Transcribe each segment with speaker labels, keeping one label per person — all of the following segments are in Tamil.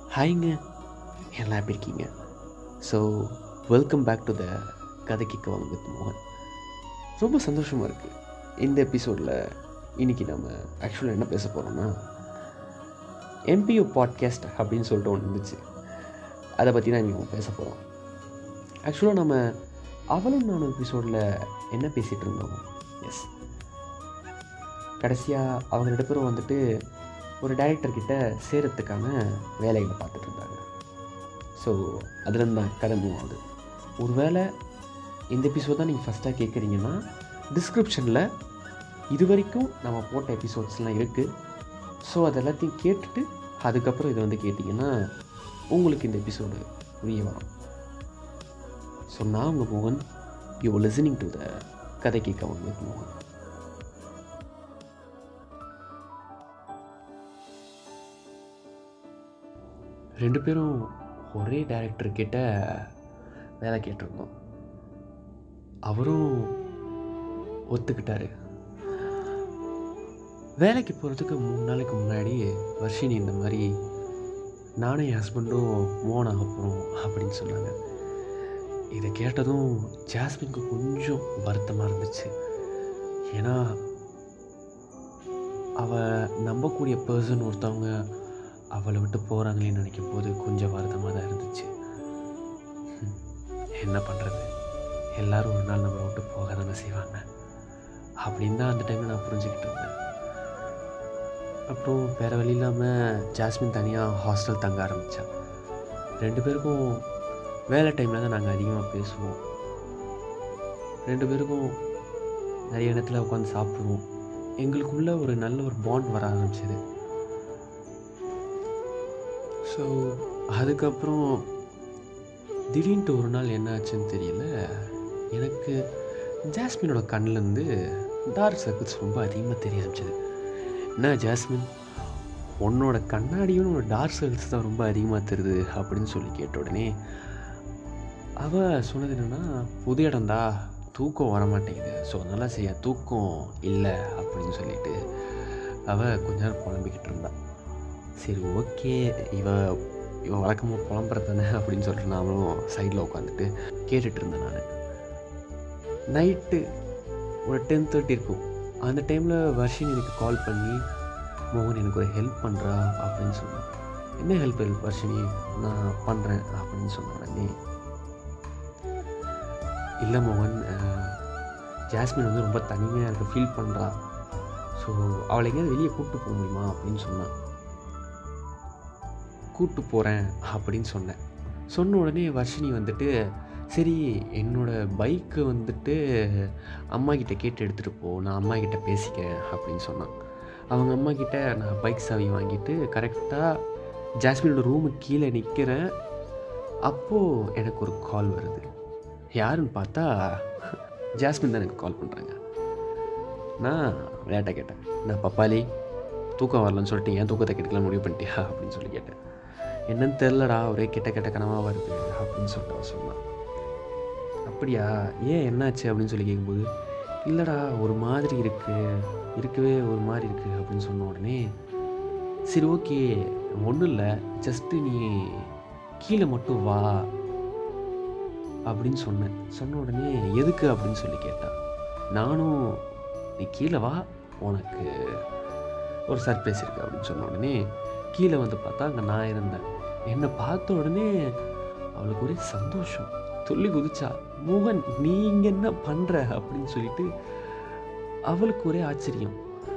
Speaker 1: ஹாய்ங்க எல்லாம் எப்படி இருக்கீங்க so welcome back to the கதை கேட்க வித் மோகன் ரொம்ப சந்தோஷமாக இருக்குது இந்த எபிசோடில் இன்றைக்கி நம்ம ஆக்சுவலாக என்ன பேச போகிறோம்னா எம்பிஓ பாட்காஸ்ட் அப்படின்னு சொல்லிட்டு ஒன்று இருந்துச்சு அதை பற்றி தான் இன்றைக்கி பேச போகிறோம் ஆக்சுவலாக நம்ம அவளும் நானும் எபிசோடில் என்ன பேசிகிட்டு இருந்தோம் எஸ் கடைசியாக அவங்க ரெண்டு பேரும் வந்துட்டு ஒரு டைரக்டர்கிட்ட சேரத்துக்கான வேலைகளை பார்த்துட்டு இருந்தாங்க ஸோ அதுலேருந்து தான் கதை மூவ் ஆகுது ஒருவேளை இந்த எபிசோட் தான் நீங்கள் ஃபஸ்ட்டாக கேட்குறீங்கன்னா டிஸ்கிரிப்ஷனில் இது வரைக்கும் நம்ம போட்ட எபிசோட்ஸ்லாம் இருக்குது ஸோ அது எல்லாத்தையும் கேட்டுட்டு அதுக்கப்புறம் இதை வந்து கேட்டிங்கன்னா உங்களுக்கு இந்த எபிசோடு புரிய வரும் ஸோ நான் உங்கள் மோகன் யூ லிசனிங் டு த கதை கேட்க வித் மோகன் ரெண்டு பேரும் ஒரே டைரக்டர் கிட்ட வேலை கேட்டிருந்தோம் அவரும் ஒத்துக்கிட்டாரு வேலைக்கு போகிறதுக்கு மூணு நாளைக்கு முன்னாடி வர்ஷினி இந்த மாதிரி நானும் என் ஹஸ்பண்டும் மோன் ஆக போகிறோம் அப்படின்னு சொன்னாங்க இதை கேட்டதும் ஜாஸ்மின்க்கு கொஞ்சம் வருத்தமாக இருந்துச்சு ஏன்னா அவள் நம்பக்கூடிய பர்சன் ஒருத்தவங்க அவளை விட்டு போகிறாங்களேன்னு நினைக்கும் போது கொஞ்சம் வருத்தமாக தான் இருந்துச்சு ஹம், என்ன பண்ணுறது எல்லாரும் ஒரு நாள் நம்மளை விட்டு போக தானே செய்வாங்க அப்படின்னு தான் அந்த டைமில் நான் புரிஞ்சுக்கிட்டு இருந்தேன் அப்புறம் வேறு வழி இல்லாமல் ஜாஸ்மின் தனியாக ஹாஸ்டல் தங்க ஆரம்பித்தா ரெண்டு பேருக்கும் வேலை டைமில் தான் நாங்கள் அதிகமாக பேசுவோம் ரெண்டு பேருக்கும் நிறைய இடத்துல உட்காந்து சாப்பிடுவோம் எங்களுக்குள்ள ஒரு நல்ல ஒரு பாண்ட் வர ஆரம்பிச்சது ஸோ அதுக்கப்புறம் திடீர்னு ஒரு நாள் என்ன ஆச்சுன்னு தெரியல எனக்கு ஜாஸ்மினோட கண்ணிலேருந்து டார்க் சர்க்கிள்ஸ் ரொம்ப அதிகமாக தெரிய ஆரம்பிச்சது என்ன ஜாஸ்மின் உன்னோட கண்ணாடியும் உன்னோட டார்க் சர்க்கிள்ஸ் தான் ரொம்ப அதிகமாக தெரியுது அப்படின்னு சொல்லி கேட்ட உடனே அவள் சொன்னது என்னென்னா புது இடம்தா தூக்கம் வர மாட்டேங்குது ஸோ அதனால் செய்ய தூக்கம் இல்லை அப்படின்னு சொல்லிட்டு அவள் கொஞ்ச நேரம் புலம்பிக்கிட்டு இருந்தா சரி ஓகே இவ இவன் வழக்கமாக புலம்புறது தானே அப்படின்னு சொல்லிட்டு நாமளும் சைடில் உட்காந்துட்டு கேட்டுட்டு இருந்தேன் நான் நைட்டு ஒரு டென் தேர்ட்டி இருக்கும் அந்த டைமில் வர்ஷினி எனக்கு கால் பண்ணி மோகன் எனக்கு ஒரு ஹெல்ப் பண்ணுறா அப்படின்னு சொன்னான் என்ன ஹெல்ப் ஹெல்ப் வர்ஷினி நான் பண்ணுறேன் அப்படின்னு சொன்ன உடனே இல்லை மோகன் அஹ், ஜாஸ்மின் வந்து ரொம்ப தனிமையாக இருக்க ஃபீல் பண்ணுறா ஸோ அவளை எங்கேயாவது வெளியே கூப்பிட்டு போக முடியுமா அப்படின்னு சொன்னான் கூப்பிட்டு போகிறேன் அப்படின்னு சொன்னேன் சொன்ன உடனே வர்ஷினி வந்துட்டு சரி என்னோட பைக்கு வந்துட்டு அம்மா கிட்ட கேட்டு எடுத்துகிட்டு போ நான் அம்மா கிட்ட பேசிக்கிறேன் அப்படின்னு சொன்னான் அவங்க அம்மா கிட்ட நான் பைக் சாவி வாங்கிட்டு கரெக்டாக ஜாஸ்மினோட ரூமுக்கு கீழே நிற்கிறேன் அப்போது எனக்கு ஒரு கால் வருது யாருன்னு பார்த்தா ஜாஸ்மின் தான் எனக்கு கால் பண்ணுறாங்க நான் விளையாட்டை கேட்டேன் நான் பப்பாளி தூக்கம் வரலன்னு சொல்லிட்டு ஏன் தூக்கத்தை கெடுக்கலாம் முடிவு பண்ணிட்டியா அப்படின்னு சொல்லி கேட்டேன் என்னன்னு தெரிலடா ஒரே கெட்ட கெட்ட கனவாக வருது அப்படின்னு சொல்லிட்டு அவன் சொன்னான் அப்படியா ஏன் என்னாச்சு அப்படின்னு சொல்லி கேட்கும்போது இல்லைடா ஒரு மாதிரி இருக்குது இருக்கவே ஒரு மாதிரி இருக்குது அப்படின்னு சொன்ன உடனே சரி ஓகே ஒன்றும் இல்லை ஜஸ்ட்டு நீ கீழே மட்டும் வா அப்படின்னு சொன்னேன் சொன்ன உடனே எதுக்கு அப்படின்னு சொல்லி கேட்டான் நானும் நீ கீழே வா உனக்கு ஒரு சர்ப்ரைஸ் இருக்கு அப்படின்னு சொன்ன உடனே கீழே வந்து பார்த்தா அங்கே நான் இருந்தேன் என்னை பார்த்த உடனே அவளுக்கு ஒரே சந்தோஷம் துள்ளி குதிச்சா மோகன் நீ இங்கே என்ன பண்ணுற அப்படின்னு சொல்லிட்டு அவளுக்கு ஒரே ஆச்சரியம்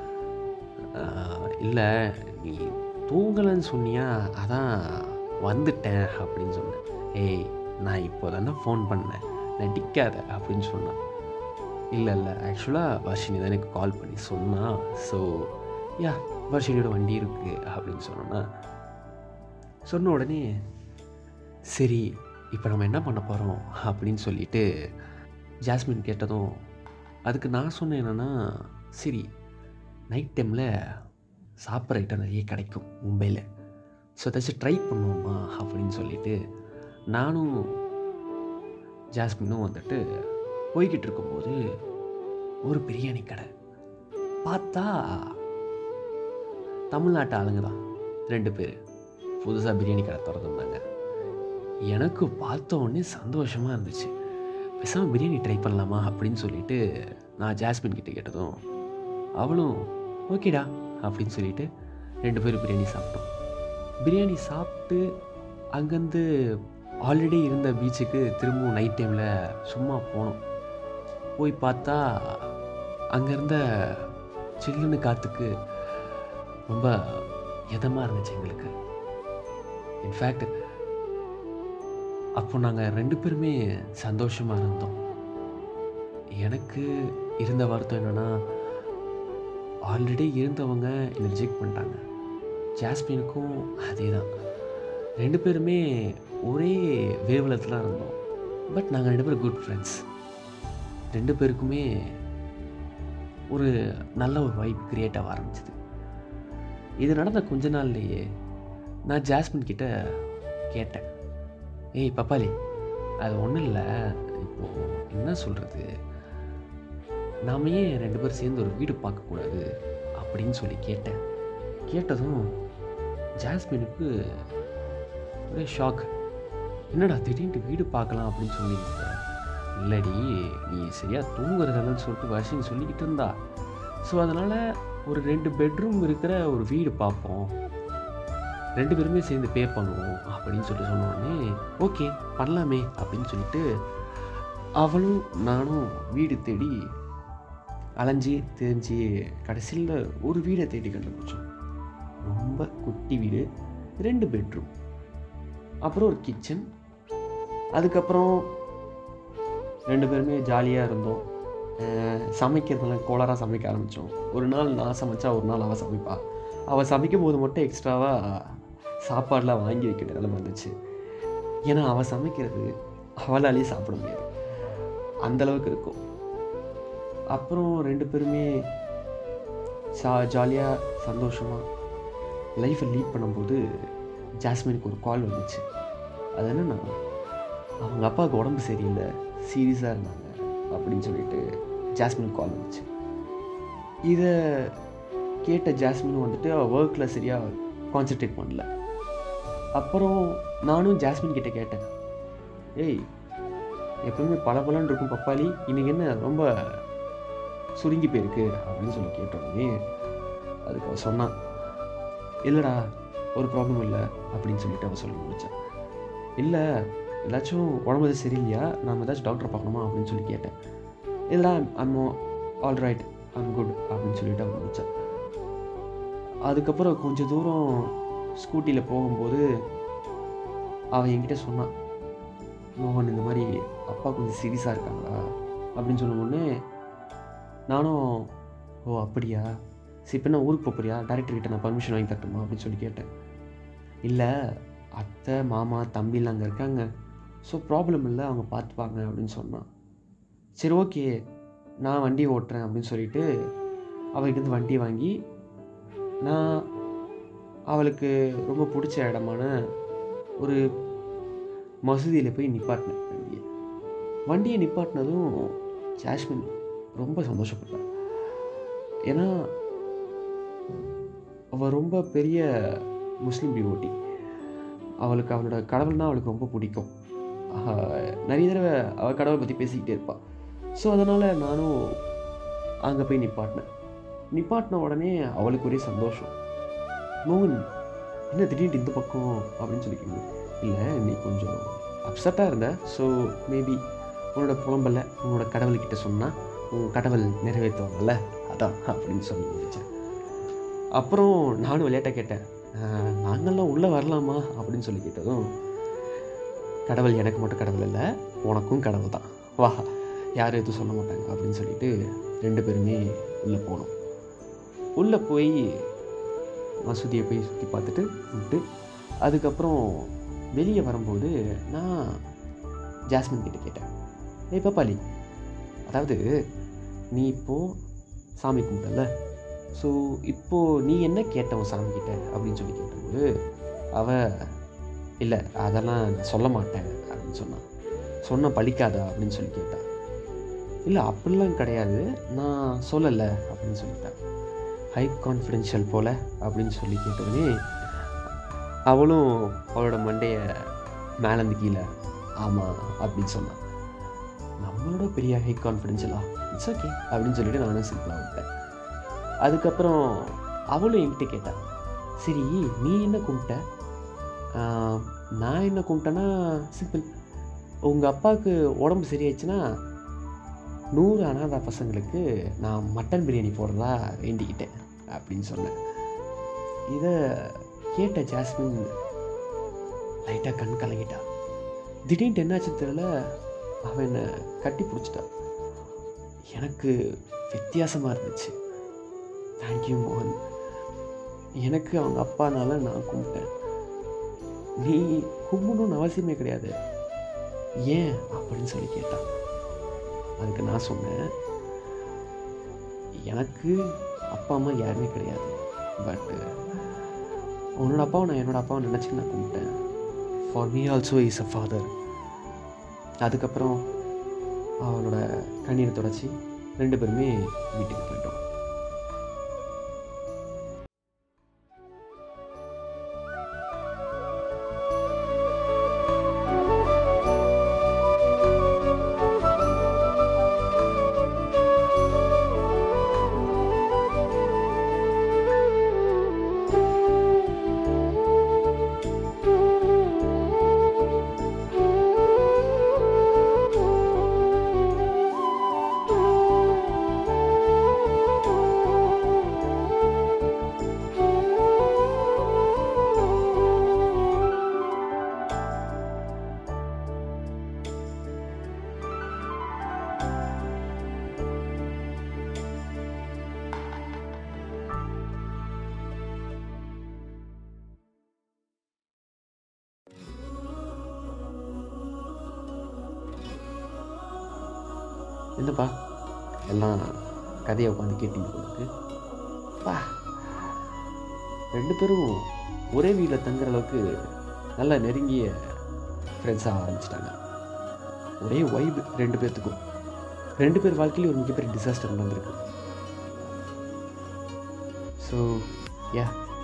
Speaker 1: இல்லை நீ தூங்கலைன்னு சொன்னியா அதான் வந்துட்டேன் அப்படின்னு சொன்னேன் ஏய் நான் இப்போ தானே ஃபோன் பண்ணேன் நடிக்காத அப்படின்னு சொன்னான் இல்லை இல்லை ஆக்சுவலாக வர்ஷினி தான் எனக்கு கால் பண்ணி சொன்னா ஸோ யா வர்ஷினியோட வண்டி இருக்குது அப்படின்னு சொன்னோன்னா சொன்ன உடனே சரி இப்போ நம்ம என்ன பண்ண போகிறோம் அப்படின்னு சொல்லிட்டு ஜாஸ்மின் கேட்டதும் அதுக்கு நான் சொன்னேன் என்னென்னா சரி நைட் டைமில் சாப்பிட்ற ஐட்டம் நிறைய கிடைக்கும் மும்பையில் ஸோ ஏதாச்சும் ட்ரை பண்ணுவோமா அப்படின்னு சொல்லிட்டு நானும் ஜாஸ்மினும் வந்துட்டு போய்கிட்டு இருக்கும்போது ஒரு பிரியாணி கடை பார்த்தா தமிழ்நாட்டு ஆளுங்க தான் ரெண்டு பேர் புதுசாக பிரியாணி கடை திறந்துருந்தாங்க எனக்கு பார்த்த உடனே சந்தோஷமாக இருந்துச்சு பேசாமல் பிரியாணி ட்ரை பண்ணலாமா அப்படின்னு சொல்லிட்டு நான் ஜாஸ்மின் கிட்ட கேட்டதும் அவளும் ஓகேடா அப்படின்னு சொல்லிட்டு ரெண்டு பேரும் பிரியாணி சாப்பிட்டோம் பிரியாணி சாப்பிட்டு அங்கேருந்து ஆல்ரெடி இருந்த பீச்சுக்கு திரும்பவும் நைட் டைமில் சும்மா போனோம் போய் பார்த்தா அங்கே இருந்த சில்லுன்னு காற்றுக்கு ரொம்ப இதமாக இருந்துச்சு எங்களுக்கு இன்ஃபேக்ட் அப்போ நாங்கள் ரெண்டு பேருமே சந்தோஷமாக இருந்தோம் எனக்கு இருந்த வருத்தம் என்னென்னா ஆல்ரெடி இருந்தவங்க என்னை ரிஜெக்ட் பண்ணிட்டாங்க ஜாஸ்மினுக்கும் அதே தான் ரெண்டு பேருமே ஒரே வேவலத்தில் தான் இருந்தோம் பட் நாங்கள் ரெண்டு பேரும் குட் ஃப்ரெண்ட்ஸ் ரெண்டு பேருக்குமே ஒரு நல்ல ஒரு வைப் க்ரியேட் ஆக ஆரம்பிச்சது இது நடந்த கொஞ்ச நாள்லேயே நான் ஜாஸ்மின் கிட்ட கேட்டேன் ஏய் பப்பாளி அது ஒன்றும் இல்லை இப்போது என்ன சொல்கிறது நாம ஏன் ரெண்டு பேரும் சேர்ந்து ஒரு வீடு பார்க்கக்கூடாது அப்படின்னு சொல்லி கேட்டேன் கேட்டதும் ஜாஸ்மினுக்கு ஒரே ஷாக் என்னடா திடீர்னு வீடு பார்க்கலாம் அப்படின்னு சொல்லியிருக்க இல்லடி நீ சரியாக தூங்குறதில்லன்னு சொல்லிட்டு வருஷம் சொல்லிக்கிட்டு இருந்தா ஸோ அதனால் ஒரு ரெண்டு பெட்ரூம் இருக்கிற ஒரு வீடு பார்ப்போம் ரெண்டு பேருமே சேர்ந்து பே பண்ணுவோம் அப்படின்னு சொல்லி சொன்ன உடனே ஓகே பண்ணலாமே அப்படின்னு சொல்லிட்டு அவளும் நானும் வீடு தேடி அலைஞ்சி தெரிஞ்சு கடைசியில் ஒரு வீடை தேடி கண்டுபிடிச்சோம் ரொம்ப குட்டி வீடு ரெண்டு பெட்ரூம் அப்புறம் ஒரு கிச்சன் அதுக்கப்புறம் ரெண்டு பேருமே ஜாலியாக இருந்தோம் அஹ் சமைக்கிறதெல்லாம் கோளாறாக சமைக்க ஆரம்பித்தோம் ஒரு நாள் நான் சமைச்சா ஒரு நாள் அவள் சமைப்பா அவள் சமைக்கும் போது மட்டும் எக்ஸ்ட்ராவாக சாப்பாடெலாம் வாங்கி வைக்க நிலைமை வந்துச்சு ஏன்னா அவள் சமைக்கிறது அவளாலேயே சாப்பிட முடியாது அந்த அளவுக்கு இருக்கும் அப்புறம் ரெண்டு பேருமே சா ஜாலியாக சந்தோஷமாக லைஃப்பை லீட் பண்ணும்போது ஜாஸ்மினுக்கு ஒரு கால் வந்துச்சு அது என்னன்னா அவங்க அப்பாவுக்கு உடம்பு சரியில்லை சீரியஸாக இருந்தாங்க அப்படின்னு சொல்லிட்டு ஜாஸ்மினுக்கு கால் வந்துச்சு இதை கேட்ட ஜாஸ்மின் வந்துட்டு அவள் ஒர்க்கில் சரியாக கான்சென்ட்ரேட் பண்ணல அப்புறம் நானும் ஜாஸ்மின் கிட்ட கேட்டேன் ஏய் எப்பவுமே பல இருக்கும் பப்பாளி இன்னைக்கு என்ன ரொம்ப சுருங்கி போயிருக்கு அப்படின்னு சொல்லி கேட்டோடனே அதுக்கு அவள் சொன்னான் இல்லைடா ஒரு ப்ராப்ளம் இல்லை அப்படின்னு சொல்லிட்டு அவள் சொல்லி முடிச்சான் இல்லை ஏதாச்சும் உடம்பு எதுவும் சரியில்லையா நான் ஏதாச்சும் டாக்டரை பார்க்கணுமா அப்படின்னு சொல்லி கேட்டேன் இல்லைடா I'm all right I'm good அப்படின்னு சொல்லிட்டு அவள் முடிச்சான் அதுக்கப்புறம் கொஞ்சம் தூரம் ஸ்கூட்டியில் போகும்போது அவன் என்கிட்ட சொன்னான் மோகன் இந்த மாதிரி அப்பா கொஞ்சம் சீரியஸாக இருக்காங்களா அப்படின்னு சொன்ன உடனே நானும் ஓ அப்படியா சரி இப்போ என்ன ஊருக்கு போக போறியா டேரக்டர் கிட்ட நான் பர்மிஷன் வாங்கி தரட்டுமா அப்படின்னு சொல்லி கேட்டேன் இல்லை அத்தை மாமா தம்பிலாம் அங்கே இருக்காங்க ஸோ ப்ராப்ளம் இல்லை அவங்க பார்த்துப்பாங்க அப்படின்னு சொன்னான் சரி ஓகே நான் வண்டி ஓட்டுறேன் அப்படின்னு சொல்லிட்டு அவகிட்ட வண்டி வாங்கி நான் அவளுக்கு ரொம்ப பிடிச்ச இடமான ஒரு மசூதியில் போய் நிப்பாட்டினேன் வண்டியை வண்டியை நிப்பாட்டினதும் ஜாஸ்மின் ரொம்ப சந்தோஷப்பட்டாள் ஏன்னா அவள் ரொம்ப பெரிய முஸ்லீம் டிவோட்டி அவளுக்கு அவளோட கடவுள்னா அவளுக்கு ரொம்ப பிடிக்கும் ஆஹ், நிறைய தடவை அவள் கடவுளை பற்றி பேசிக்கிட்டே இருப்பாள் ஸோ அதனால் நானும் அங்கே போய் நிப்பாட்டினேன் நிப்பாட்டின உடனே அவளுக்கு ஒரே சந்தோஷம் மோகன் என்ன திடீர்னு இந்த பக்கம் அப்படின்னு சொல்லி கேட்குது இல்லை நீ கொஞ்சம் அப்செட்டாக இருந்த ஸோ மேபி உன்னோட புலம்பல உன்னோட கடவுள்கிட்ட சொன்னால் உன் கடவுள் நிறைவேற்றுவாங்கல்ல அதான் அப்படின்னு சொல்லி முடிச்சேன் அப்புறம் நானும் விளையாட்ட கேட்டேன் "ஆஹ், நாங்கள்லாம் உள்ளே வரலாமா அப்படின்னு சொல்லி கேட்டதும் கடவுள் எனக்கு மட்டும் கடவுள் இல்லை உனக்கும் கடவுள் தான் வா யாரும் எதுவும் சொல்ல மாட்டாங்க அப்படின்னு சொல்லிட்டு ரெண்டு பேருமே உள்ளே போனோம் உள்ளே போய் மசூதியை போய் சுற்றி பார்த்துட்டு விட்டு அதுக்கப்புறம் வெளியே வரும்போது நான் ஜாஸ்மின் கிட்ட கேட்டேன் ஏய் பப்பாளி அதாவது நீ இப்போது சாமி கும்பிட்டல ஸோ இப்போது நீ என்ன கேட்ட உன் சாமி கிட்ட அப்படின்னு சொல்லி கேட்டபோது அவ இல்லை அதெல்லாம் நான் சொல்ல மாட்டேன் அப்படின்னு சொன்னான் சொன்ன பழிக்காதா அப்படின்னு சொல்லி கேட்டா இல்லை அப்படிலாம் கிடையாது நான் சொல்லலை அப்படின்னு சொல்லிட்டேன் ஹை கான்ஃபிடென்ஷியல் போல் அப்படின்னு சொல்லி கேட்டோடனே அவளும் அவளோட மண்டையை மேலேருந்து கீழே ஆமாம் அப்படின்னு சொன்னான் நம்மளோட பெரிய ஹை கான்ஃபிடென்ஷியலா இட்ஸ் ஓகே அப்படின்னு சொல்லிட்டு நானும் சிம்பிளாக விட்டேன் அதுக்கப்புறம் அவளும் என்கிட்ட கேட்டாள் சரி நீ என்ன கும்பிட்ட ஆஹ், நான் என்ன கும்பிட்டேன்னா சிம்பிள் உங்கள் அப்பாவுக்கு உடம்பு சரியாயிடுச்சுன்னா நூறு அனாதை பசங்களுக்கு நான் மட்டன் பிரியாணி போடுறதா வேண்டிக்கிட்டேன் அப்படின்னு சொன்னேன் இதை கேட்ட ஜாஸ்மின் லைட்டாக கண் கலங்கிட்டா திடீர்னு என்னாச்சு தெரியல அவன் என்னை கட்டி பிடிச்சிட்டான் எனக்கு வித்தியாசமாக இருந்துச்சு தேங்க்யூ மோகன் எனக்கு அவங்க அப்பானால நான் கும்பிட்டேன் நீ கும்பிடணும்னு அவசியமே கிடையாது ஏன் அப்படின்னு சொல்லி கேட்டான் அதுக்கு நான் சொன்னேன் எனக்கு அப்பா அம்மா யாருமே கிடையாது பட் உன்னோட அப்பாவை நான் என்னோட அப்பாவை நினச்சி நான் கும்பிட்டேன் for me also is a father அதுக்கப்புறம் அவனோட கண்ணீரை தொடச்சி ரெண்டு பேருமே வீட்டுக்கு போயிட்டோம் என்னப்பா எல்லாம் கதையை உட்காந்து கேட்டீங்க உங்களுக்கு பா ரெண்டு பேரும் ஒரே வீட்டில் தங்குற அளவுக்கு நல்ல நெருங்கிய ஃப்ரெண்ட்ஸாக ஆரம்பிச்சிட்டாங்க ஒரே வைப் ரெண்டு பேர்த்துக்கும் ரெண்டு பேர் வாழ்க்கையிலும் ஒரு மிகப்பெரிய டிசாஸ்டர் நடந்திருக்கு ஸோ யா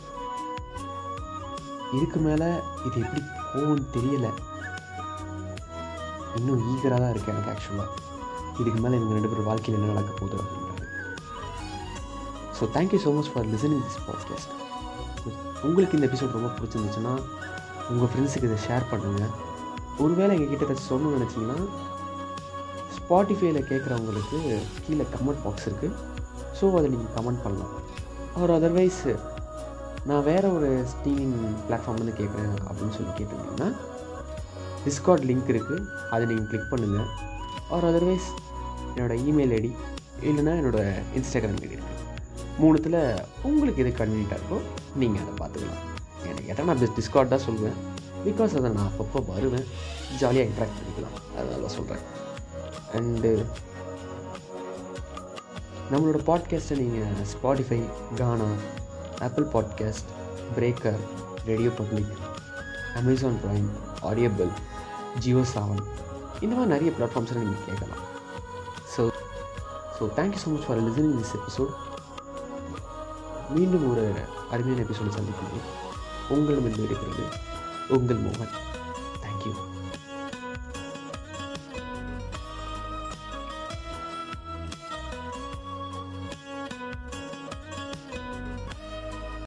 Speaker 1: இதுக்கு மேலே இது எப்படி போகும்னு தெரியலை இன்னும் ஈகராக தான் இருக்கு எனக்கு ஆக்சுவலாக இதுக்கு மேலே இவங்க ரெண்டு பேர் வாழ்க்கையில் என்ன நடக்க போகுது அப்படின்றது so thank you so much for listening this podcast உங்களுக்கு இந்த எபிசோட் ரொம்ப பிடிச்சிருந்துச்சுன்னா உங்கள் ஃப்ரெண்ட்ஸுக்கு இதை ஷேர் பண்ணுங்கள் ஒருவேளை எங்கள் கிட்ட ஏதாச்சும் சொல்லணும்னு நினச்சிங்கன்னா ஸ்பாட்டிஃபைல கேட்குறவங்களுக்கு கீழே கமெண்ட் பாக்ஸ் இருக்குது ஸோ அதை நீங்கள் கமெண்ட் பண்ணலாம் அவர் அதர்வைஸ் நான் வேறு ஒரு ஸ்ட்ரீமிங் பிளாட்ஃபார்ம்லேருந்து கேட்குறேன் அப்படின்னு சொல்லி கேட்டிருந்தீங்கன்னா டிஸ்கார்ட் லிங்க் இருக்குது அதை நீங்கள் கிளிக் பண்ணுங்கள் ஆர் அதர்வைஸ் என்னோடய இமெயில் ஐடி இல்லைன்னா என்னோடய இன்ஸ்டாகிராம் ஐடி இருக்குது மூணுத்தில் உங்களுக்கு எது கன்வீனியண்ட்டாக இருக்கோ நீங்கள் அதை பார்த்துக்கலாம் எனக்கு கேட்டால் நான் டிஸ்கார்ட் தான் சொல்லுவேன் பிகாஸ் அதை நான் அப்பப்போ வருவேன் ஜாலியாக இன்ட்ராக்ட் பண்ணிக்கலாம் அதனால தான் சொல்கிறேன் அண்டு நம்மளோட பாட்காஸ்ட்டை நீங்கள் Spotify Gaana Apple podcast Breaker radio public Amazon Prime Audible Jio Saavn இந்த மாதிரி நிறைய பிளாட்ஃபார்ம்ஸில் நீங்கள் கேட்கலாம் so so thank you so much for listening this episode மீண்டும் ஒரு அருமையான எபிசோடு சந்திக்கும் உங்களிடம் இருந்து இருக்கிறது உங்கள் மோகன்